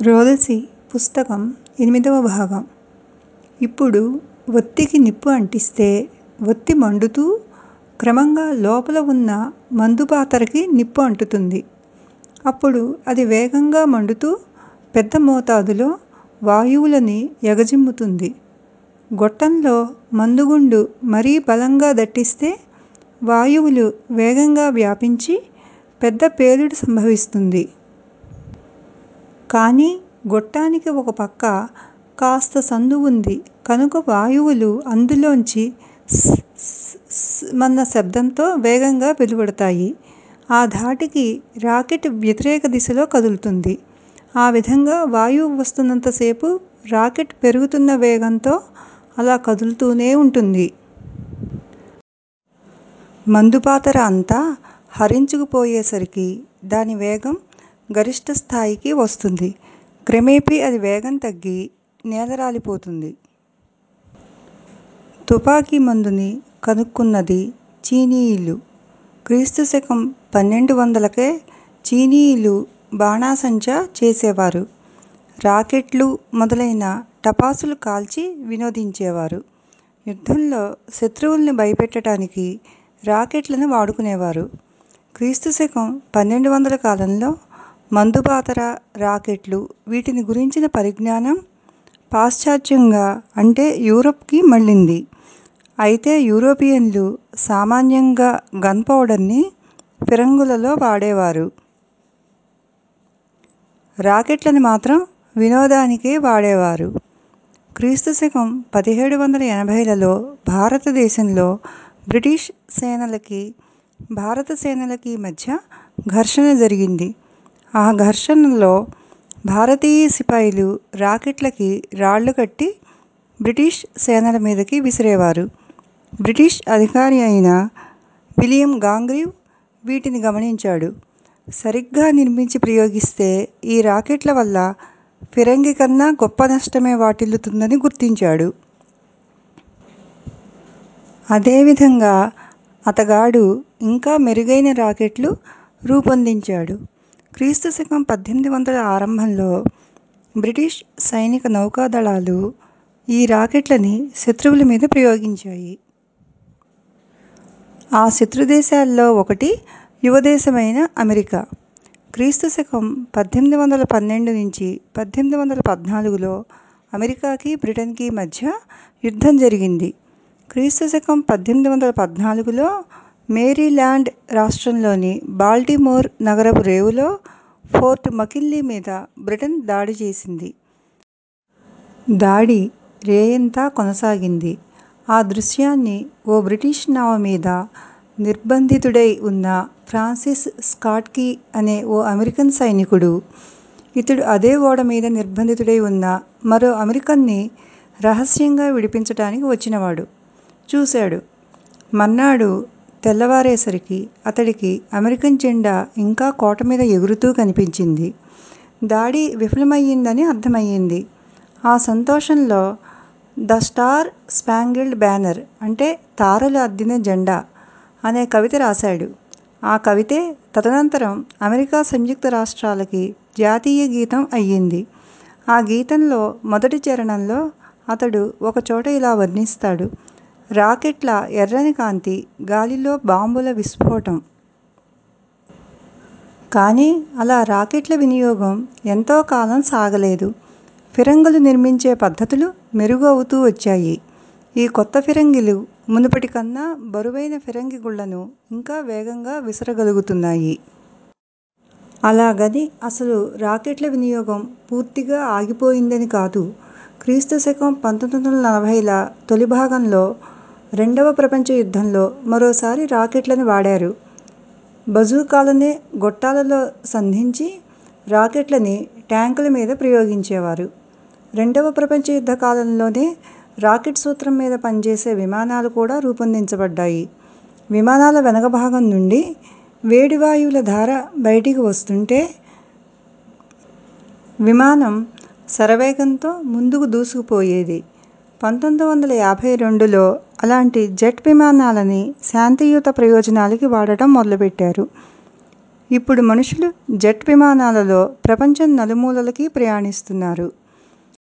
రోదసి పుస్తకం ఎనిమిదవ భాగం ఇప్పుడు ఒత్తికి నిప్పు అంటిస్తే ఒత్తి మండుతూ క్రమంగా లోపల ఉన్న మందు పాతరకి నిప్పు అంటుతుంది అప్పుడు అది వేగంగా మండుతూ పెద్ద మోతాదులో వాయువులని ఎగజిమ్ముతుంది గొట్టంలో మందుగుండు మరీ బలంగా దట్టిస్తే వాయువులు వేగంగా వ్యాపించి పెద్ద పేలుడు సంభవిస్తుంది కానీ గొట్టానికి ఒక పక్క కాస్త సందు ఉంది కనుక వాయువులు అందులోంచి స్ స్ స్ మన్న శబ్దంతో వేగంగా వెలువడతాయి ఆ ధాటికి రాకెట్ వ్యతిరేక దిశలో కదులుతుంది ఆ విధంగా వాయువు వస్తున్నంతసేపు రాకెట్ పెరుగుతున్న వేగంతో అలా కదులుతూనే ఉంటుంది మందుపాతర అంతా హరించుకుపోయేసరికి దాని వేగం గరిష్ట స్థాయికి వస్తుంది క్రమేపీ అది వేగం తగ్గి నేలరాలిపోతుంది తుపాకీ మందుని కనుక్కున్నది చీనీయులు క్రీస్తు శకం పన్నెండు వందలకే చీనీయులు బాణాసంచా చేసేవారు రాకెట్లు మొదలైన టపాసులు కాల్చి వినోదించేవారు యుద్ధంలో శత్రువుల్ని భయపెట్టడానికి రాకెట్లను వాడుకునేవారు క్రీస్తు శకం పన్నెండు వందల కాలంలో మందుపాతర రాకెట్లు వీటిని గురించిన పరిజ్ఞానం పాశ్చాత్యంగా అంటే యూరప్కి మళ్ళింది అయితే యూరోపియన్లు సామాన్యంగా గన్ పౌడర్ని ఫిరంగులలో వాడేవారు రాకెట్లను మాత్రం వినోదానికే వాడేవారు క్రీస్తు శకం పదిహేడు వందల ఎనభైలలో భారతదేశంలో బ్రిటిష్ సేనలకి భారత సేనలకి మధ్య ఘర్షణ జరిగింది ఆ ఘర్షణలో భారతీయ సిపాయిలు రాకెట్లకి రాళ్లు కట్టి బ్రిటిష్ సేనల మీదకి విసిరేవారు బ్రిటిష్ అధికారి అయిన విలియం గాంగ్రీవ్ వీటిని గమనించాడు సరిగ్గా నిర్మించి ప్రయోగిస్తే ఈ రాకెట్ల వల్ల ఫిరంగి కన్నా గొప్ప నష్టమే వాటిల్లుతుందని గుర్తించాడు అదేవిధంగా అతగాడు ఇంకా మెరుగైన రాకెట్లు రూపొందించాడు క్రీస్తు శకం పద్దెనిమిది వందల ఆరంభంలో బ్రిటిష్ సైనిక నౌకాదళాలు ఈ రాకెట్లని శత్రువుల మీద ప్రయోగించాయి ఆ శత్రుదేశాల్లో ఒకటి యువదేశమైన అమెరికా క్రీస్తు శకం పద్దెనిమిది వందల పన్నెండు నుంచి పద్దెనిమిది వందల పద్నాలుగులో అమెరికాకి బ్రిటన్కి మధ్య యుద్ధం జరిగింది క్రీస్తు శకం పద్దెనిమిది వందల పద్నాలుగులో మేరీల్యాండ్ రాష్ట్రంలోని బాల్టిమోర్ నగరపు రేవులో ఫోర్ట్ మకిన్లీ మీద బ్రిటన్ దాడి చేసింది దాడి రేయంతా కొనసాగింది ఆ దృశ్యాన్ని ఓ బ్రిటిష్ నావ మీద నిర్బంధితుడై ఉన్న ఫ్రాన్సిస్ స్కాట్కీ అనే ఓ అమెరికన్ సైనికుడు ఇతడు అదే ఓడ మీద నిర్బంధితుడై ఉన్న మరో అమెరికన్ని రహస్యంగా విడిపించటానికి వచ్చినవాడు చూశాడు మర్నాడు తెల్లవారేసరికి అతడికి అమెరికన్ జెండా ఇంకా కోట మీద ఎగురుతూ కనిపించింది దాడి విఫలమయ్యిందని అర్థమయ్యింది ఆ సంతోషంలో ద స్టార్ స్పాంగిల్డ్ బ్యానర్ అంటే తారలు అద్దిన జెండా అనే కవిత రాశాడు ఆ కవితే తదనంతరం అమెరికా సంయుక్త రాష్ట్రాలకి జాతీయ గీతం అయ్యింది ఆ గీతంలో మొదటి చరణంలో అతడు ఒకచోట ఇలా వర్ణిస్తాడు రాకెట్ల ఎర్రని కాంతి గాలిలో బాంబుల విస్ఫోటం కానీ అలా రాకెట్ల వినియోగం ఎంతో కాలం సాగలేదు ఫిరంగులు నిర్మించే పద్ధతులు మెరుగు అవుతూ వచ్చాయి ఈ కొత్త ఫిరంగిలు మునుపటి కన్నా బరువైన ఫిరంగి గుళ్లను ఇంకా వేగంగా విసరగలుగుతున్నాయి అలాగని అసలు రాకెట్ల వినియోగం పూర్తిగా ఆగిపోయిందని కాదు క్రీస్తు శకం పంతొమ్మిది వందల నలభైల తొలి భాగంలో రెండవ ప్రపంచ యుద్ధంలో మరోసారి రాకెట్లను వాడారు బజూకాలనే గొట్టాలలో సంధించి రాకెట్లని ట్యాంకుల మీద ప్రయోగించేవారు రెండవ ప్రపంచ యుద్ధ కాలంలోనే రాకెట్ సూత్రం మీద పనిచేసే విమానాలు కూడా రూపొందించబడ్డాయి విమానాల వెనక భాగం నుండి వేడి వాయువుల ధార బయటికి వస్తుంటే విమానం శరవేగంతో ముందుకు దూసుకుపోయేది పంతొమ్మిది వందల యాభై రెండులో అలాంటి జెట్ విమానాలని శాంతియుత ప్రయోజనాలకి వాడటం మొదలుపెట్టారు ఇప్పుడు మనుషులు జెట్ విమానాలలో ప్రపంచం నలుమూలలకి ప్రయాణిస్తున్నారు